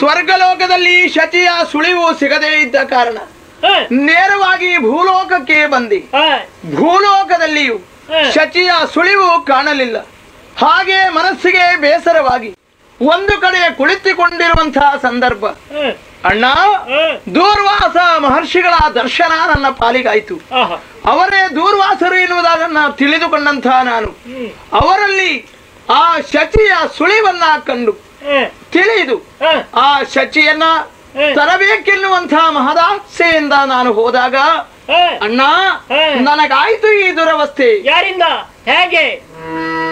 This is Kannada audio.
ಸ್ವರ್ಗಲೋಕದಲ್ಲಿ ಶಚಿಯ ಸುಳಿವು ಸಿಗದೇ ಇದ್ದ ಕಾರಣ ಹ, ನೇರವಾಗಿ ಭೂಲೋಕಕ್ಕೆ ಬಂದಿ ಹ, ಭೂಲೋಕದಲ್ಲಿಯೂ ಹ. ಶಚಿಯ ಸುಳಿವು ಕಾಣಲಿಲ್ಲ ಹಾಗೆ ಮನಸ್ಸಿಗೆ ಬೇಸರವಾಗಿ ಒಂದು ಕಡೆ ಕುಳಿತುಕೊಂಡಿರುವಂತಹ ಸಂದರ್ಭ ಹ, ಅಣ್ಣ ಹ. ದೂರ್ವಾಸ ಮಹರ್ಷಿಗಳ ದರ್ಶನ ನನ್ನ ಪಾಲಿಗಾಯಿತು ಆಹಾ. ಅವರೇ ದೂರ್ವಾಸರು ಎನ್ನುವುದನ್ನ ತಿಳಿದುಕೊಂಡಂತಹ ನಾನು ಹ್ಮ್. ಅವರಲ್ಲಿ ಆ ಶಚಿಯ ಸುಳಿವನ್ನ ಕಂಡು ಹ, ತಿಳಿದು ಹ, ಆ ಶಚಿಯನ್ನ ಹ. ತರಬೇಕೆನ್ನುವಂತಹ ಮಹದಾಸೆಯಿಂದ ನಾನು ಹೋದಾಗ ಹ. ಅಣ್ಣ ಹ. ನನಗಾಯ್ತು ಈ ದುರವಸ್ಥೆ ಯಾರಿಂದ ಹೇಗೆ